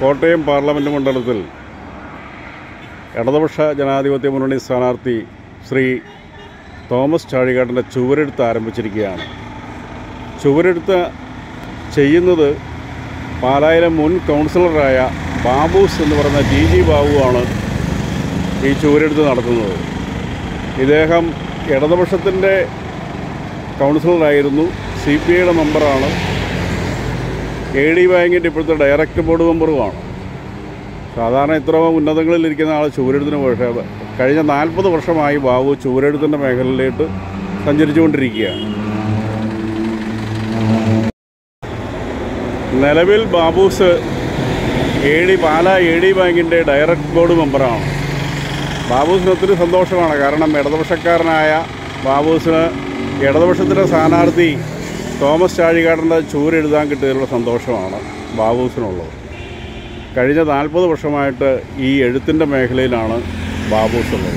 Kottayam parliament മണ്ഡലത്തിൽ ഇടതുപക്ഷ ജനാധിപത്യ മുന്നണി സ്ഥാനാർത്ഥി ശ്രീ തോമസ് ചാഴികാട്ടൻ്റെ ചുവരെഴുത്ത് ആരംഭിച്ചിരിക്കുകയാണ് ചുവരെഴുത്ത് ചെയ്യുന്നത് പാലായിലെ മുൻ കൗൺസിലറായ ബാബൂസ് എന്ന് പറയുന്ന ജി ജി ബാബുവാണ് ഈ ചുവരെഴുത്ത് നടത്തുന്നത് ഇദ്ദേഹം ഇടതുപക്ഷത്തിൻ്റെ കൗൺസിലറായിരുന്നു സി പി ഐയുടെ മെമ്പറാണ് എ ഡി ബാങ്കിൻ്റെ ഇപ്പോഴത്തെ ഡയറക്റ്റ് ബോർഡ് മെമ്പറുമാണ് സാധാരണ ഇത്ര ഉന്നതങ്ങളിൽ ഇരിക്കുന്ന ആൾ ചുവരെഴുത്തിന് പക്ഷേ കഴിഞ്ഞ നാൽപ്പത് വർഷമായി ബാബു ചുവരെഴുത്തിൻ്റെ മേഖലയിലേക്ക് സഞ്ചരിച്ചുകൊണ്ടിരിക്കുകയാണ് നിലവിൽ Babus A D Pala A D ബാങ്കിൻ്റെ ഡയറക്റ്റ് ബോർഡ് മെമ്പറാണ് ബാബൂസിന് ഒത്തിരി സന്തോഷമാണ് കാരണം ഇടതുപക്ഷക്കാരനായ ബാബൂസിന് ഇടതുപക്ഷത്തിൻ്റെ സ്ഥാനാർത്ഥി തോമസ് ചാഴികാടൻ്റെ ചൂരെഴുതാൻ കിട്ടിയതിലുള്ള സന്തോഷമാണ് ബാബൂസിനുള്ളത് കഴിഞ്ഞ നാൽപ്പത് വർഷമായിട്ട് ഈ എഴുത്തിൻ്റെ മേഖലയിലാണ് ബാബൂസ് ഉള്ളത്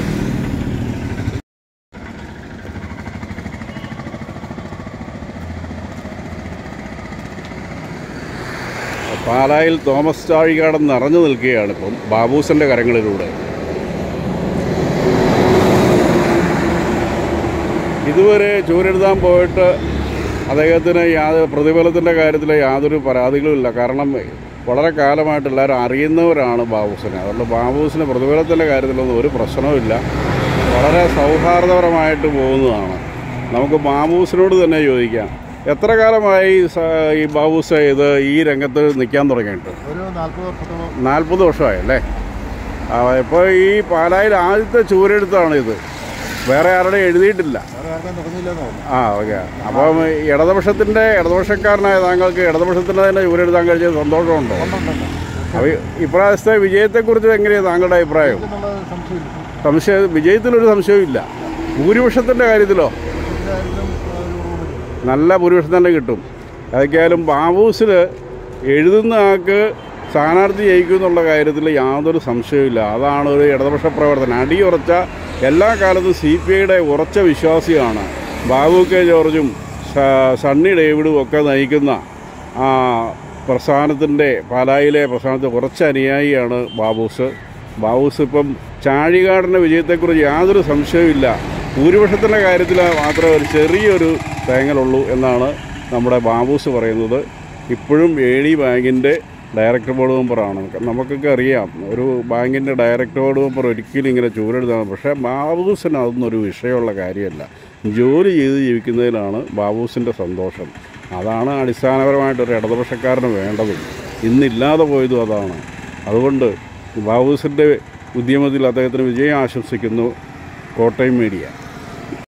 പാലായിൽ തോമസ് ചാഴികാടൻ നിറഞ്ഞു നിൽക്കുകയാണ് ഇപ്പം ബാബൂസിൻ്റെ കരങ്ങളിലൂടെ ഇതുവരെ ചൂരെഴുതാൻ പോയിട്ട് അദ്ദേഹത്തിന് യാതൊരു പ്രതിഫലത്തിൻ്റെ കാര്യത്തിൽ യാതൊരു പരാതികളുമില്ല കാരണം വളരെ കാലമായിട്ട് എല്ലാവരും അറിയുന്നവരാണ് ബാബൂസിനെ അതുകൊണ്ട് ബാബൂസിന് പ്രതിഫലത്തിൻ്റെ കാര്യത്തിലൊന്നും ഒരു പ്രശ്നവുമില്ല വളരെ സൗഹാർദ്ദപരമായിട്ട് പോകുന്നതാണ് നമുക്ക് ബാബൂസിനോട് തന്നെ ചോദിക്കാം എത്ര കാലമായി സ- ഈ ബാബൂസ് ഇത് ഈ രംഗത്ത് നിൽക്കാൻ തുടങ്ങിയിട്ട് ഒരു നാൽപ്പത് വർഷത്തോളം നാൽപ്പത് വർഷമായി അല്ലേ ഇപ്പോൾ ഈ പാലായിൽ ആദ്യത്തെ ചൂരെഴുത്താണ് ഇത് വേറെ ആരുടെ എഴുതിയിട്ടില്ല വേറെ ആർക്കും തുടങ്ങിയില്ലെന്ന് തോന്നുന്നു ആ ഓക്കെ അപ്പം ഇടതുപക്ഷത്തിൻ്റെ ഇടതുപക്ഷക്കാരനായ താങ്കൾക്ക് ഇടതുപക്ഷത്തിൻ്റെ തന്നെ ചൂരെഴുതാൻ കഴിച്ച സന്തോഷമുണ്ടോ ഉണ്ടുണ്ട്. അപ്പോൾ ഇപ്രാവശ്യത്തെ വിജയത്തെക്കുറിച്ച് എങ്ങനെയാണ് താങ്കളുടെ അഭിപ്രായം എന്നുള്ള സംശയമില്ല സംശയം വിജയത്തിലൊരു സംശയമില്ല ഭൂരിപക്ഷത്തിൻ്റെ കാര്യത്തിലോ ഇതിലായിരിക്കും ഒരു റൂമിൽ നല്ല ഭൂരിപക്ഷം തന്നെ കിട്ടും അതൊക്കെയായാലും ബാബൂസിൽ എഴുതുന്ന ആൾക്ക് സ്ഥാനാർത്ഥി ജയിക്കും എന്നുള്ള കാര്യത്തിൽ യാതൊരു സംശയവുമില്ല അതാണ് ഒരു ഇടതുപക്ഷ പ്രവർത്തനം അടിയുറച്ച എല്ലാ കാലത്തും സി പി ഐയുടെ ഉറച്ച വിശ്വാസിയാണ് ബാബു കെ ജോർജും സ- സണ്ണി ഡേവിഡും ഒക്കെ നയിക്കുന്ന ആ പ്രസ്ഥാനത്തിൻ്റെ പാലായിലെ പ്രസ്ഥാനത്തെ കുറച്ച് അനുയായിയാണ് ബാബൂസ് ബാബൂസ് ഇപ്പം ചാഴികാടൻ്റെ വിജയത്തെക്കുറിച്ച് യാതൊരു സംശയവുമില്ല ഭൂരിപക്ഷത്തിൻ്റെ കാര്യത്തിൽ മാത്രമേ ഒരു ചെറിയൊരു തേങ്ങലുള്ളൂ എന്നാണ് നമ്മുടെ ബാബൂസ് പറയുന്നത് ഇപ്പോഴും എ ഡി ബാങ്കിൻ്റെ ഡയറക്ടർ ബോർഡ് മെമ്പറാണ് നമുക്കൊക്കെ അറിയാം ഒരു ബാങ്കിൻ്റെ ഡയറക്ടർ ബോർഡ് മെമ്പർ ഒരിക്കലും ഇങ്ങനെ ചൂരെഴുതാണ് പക്ഷേ ബാബൂസിന് അതൊന്നും ഒരു വിഷയമുള്ള കാര്യമല്ല ജോലി ചെയ്ത് ജീവിക്കുന്നതിലാണ് ബാബൂസിൻ്റെ സന്തോഷം അതാണ് അടിസ്ഥാനപരമായിട്ട് ഒരു ഇടതുപക്ഷക്കാരന് വേണ്ടതും ഇന്നില്ലാതെ പോയതും അതാണ് അതുകൊണ്ട് ബാബൂസിൻ്റെ ഉദ്യമത്തിൽ അദ്ദേഹത്തിന് വിജയം ആശംസിക്കുന്നു കോട്ടയം മീഡിയ